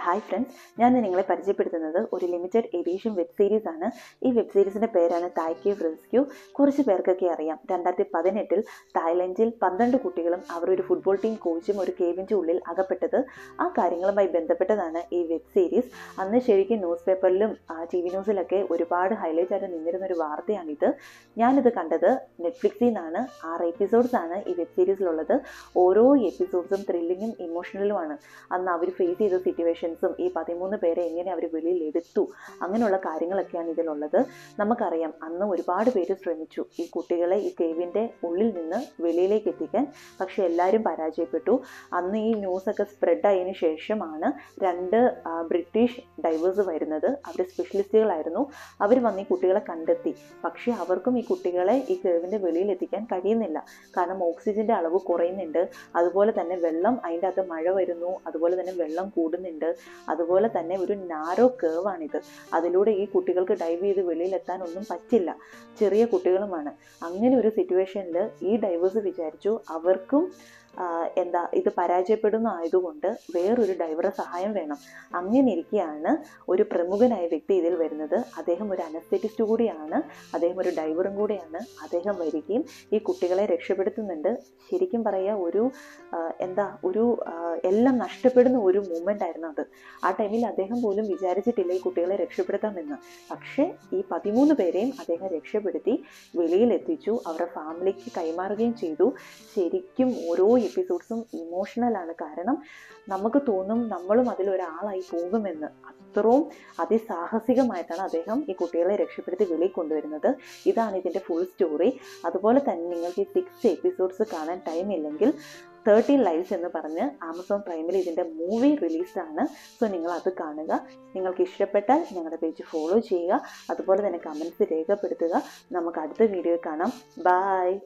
hi friends ഞാൻ ഇന്ന് നിങ്ങളെ പരിചയപ്പെടുത്തുന്നത് ഒരു ലിമിറ്റഡ് എഡീഷൻ വെബ് സീരീസ് ആണ് ഈ വെബ് സീരീസിൻ്റെ പേരാണ് തായ്ക്കേവ് റെസ്ക്യൂ കുറച്ച് പേർക്കൊക്കെ അറിയാം രണ്ടായിരത്തി പതിനെട്ടിൽ തായ്ലൻഡിൽ പന്ത്രണ്ട് കുട്ടികളും അവർ ഒരു ഫുട്ബോൾ ടീം കോച്ചും ഒരു കേവിൻ്റെ ഉള്ളിൽ അകപ്പെട്ടത് ആ കാര്യങ്ങളുമായി ബന്ധപ്പെട്ടതാണ് ഈ വെബ് സീരീസ് അന്ന് ശരിക്കും ന്യൂസ് പേപ്പറിലും ടി വി ന്യൂസിലൊക്കെ ഒരുപാട് ഹൈലൈറ്റ് ആയിട്ട് നിന്നിരുന്ന ഒരു വാർത്തയാണിത് ഞാനിത് കണ്ടത് നെറ്റ്ഫ്ലിക്സിൽ നിന്നാണ് ആറ് എപ്പിസോഡ്സ് ആണ് ഈ വെബ് സീരീസിലുള്ളത് ഓരോ എപ്പിസോഡ്സും ത്രില്ലിങ്ങും ഇമോഷണലുമാണ് അന്ന് അവർ ഫേസ് ചെയ്ത സിറ്റുവേഷൻസും ഈ പതിമൂന്ന് പേരെ എങ്ങനെ അവർ വെളിയിൽ എടുത്തു അങ്ങനെയുള്ള കാര്യങ്ങളൊക്കെയാണ് ഇതിലുള്ളത് നമുക്കറിയാം അന്ന് ഒരുപാട് പേര് ശ്രമിച്ചു ഈ കുട്ടികളെ ഈ കേവിൻ്റെ ഉള്ളിൽ നിന്ന് വെളിയിലേക്ക് എത്തിക്കാൻ പക്ഷെ എല്ലാവരും പരാജയപ്പെട്ടു അന്ന് ഈ ന്യൂസൊക്കെ സ്പ്രെഡ് ആയതിനു ശേഷമാണ് രണ്ട് ആ, ബ്രിട്ടീഷ് ഡൈവേഴ്സ് വരുന്നത് അവർ സ്പെഷ്യലിസ്റ്റുകളായിരുന്നു അവർ വന്ന് ഈ കുട്ടികളെ കണ്ടെത്തി പക്ഷേ അവർക്കും ഈ കുട്ടികളെ ഈ കേവിൻ്റെ വെളിയിൽ എത്തിക്കാൻ കഴിയുന്നില്ല കാരണം ഓക്സിജൻ്റെ അളവ് കുറയുന്നുണ്ട് അതുപോലെ തന്നെ വെള്ളം അതിൻ്റെ അകത്ത് മഴ വരുന്നു അതുപോലെ തന്നെ വെള്ളം കൂടുന്നുണ്ട് അതുപോലെ തന്നെ ഒരു നാരോ കേവാണിത് അതിലൂടെ ഈ കുട്ടികൾക്ക് ഡൈവ് ചെയ്ത് വെളിയിലെത്താൻ ഒന്നും പറ്റില്ല ചെറിയ കുട്ടികളുമാണ് അങ്ങനെ ഒരു സിറ്റുവേഷനിൽ ഈ ഡൈവേഴ്സ് വിചാരിച്ചു അവർക്കും ആ, എന്താ ഇത് പരാജയപ്പെടുന്ന ആയതുകൊണ്ട് വേറൊരു ഡൈവറെ സഹായം വേണം അങ്ങനെ ഇരിക്കെയാണ് ഒരു പ്രമുഖനായ വ്യക്തി ഇതിൽ വരുന്നത് അദ്ദേഹം ഒരു അനസ്തെറ്റിസ്റ്റ് കൂടിയാണ് അദ്ദേഹം ഒരു ഡൈവറും കൂടിയാണ് അദ്ദേഹം വരികയും ഈ കുട്ടികളെ രക്ഷപ്പെടുത്തുന്നുണ്ട് ശരിക്കും പറയുക ഒരു ആ, എന്താ ഒരു ആ, എല്ലാം നഷ്ടപ്പെടുന്ന ഒരു മൂമെൻ്റ് ആയിരുന്നു അത് ആ ടൈമിൽ അദ്ദേഹം പോലും വിചാരിച്ചിട്ടില്ല ഈ കുട്ടികളെ രക്ഷപ്പെടുത്താമെന്ന് പക്ഷേ ഈ പതിമൂന്ന് പേരെയും അദ്ദേഹം രക്ഷപ്പെടുത്തി വെളിയിലെത്തിച്ചു അവരുടെ ഫാമിലിക്ക് കൈമാറുകയും ചെയ്തു ശരിക്കും ഓരോ എപ്പിസോഡ്സും ഇമോഷണലാണ് കാരണം നമുക്ക് തോന്നും നമ്മളും അതിലൊരാളായി പോകുമെന്ന് അത്രയും അതിസാഹസികമായിട്ടാണ് അദ്ദേഹം ഈ കുട്ടികളെ രക്ഷപ്പെടുത്തി വെളിയിൽ കൊണ്ടുവരുന്നത് ഇതാണ് ഇതിൻ്റെ ഫുൾ സ്റ്റോറി അതുപോലെ തന്നെ നിങ്ങൾക്ക് ഈ സിക്സ് എപ്പിസോഡ്സ് കാണാൻ ടൈം ഇല്ലെങ്കിൽ തേർട്ടി ലൈവ്സ് എന്ന് പറഞ്ഞ് ആമസോൺ പ്രൈമിൽ ഇതിൻ്റെ മൂവി റിലീസ്ഡാണ് സോ നിങ്ങൾ അത് കാണുക നിങ്ങൾക്ക് ഇഷ്ടപ്പെട്ടാൽ ഞങ്ങളുടെ പേജ് ഫോളോ ചെയ്യുക അതുപോലെ തന്നെ കമൻസ് രേഖപ്പെടുത്തുക നമുക്ക് അടുത്ത വീഡിയോ കാണാം ബൈ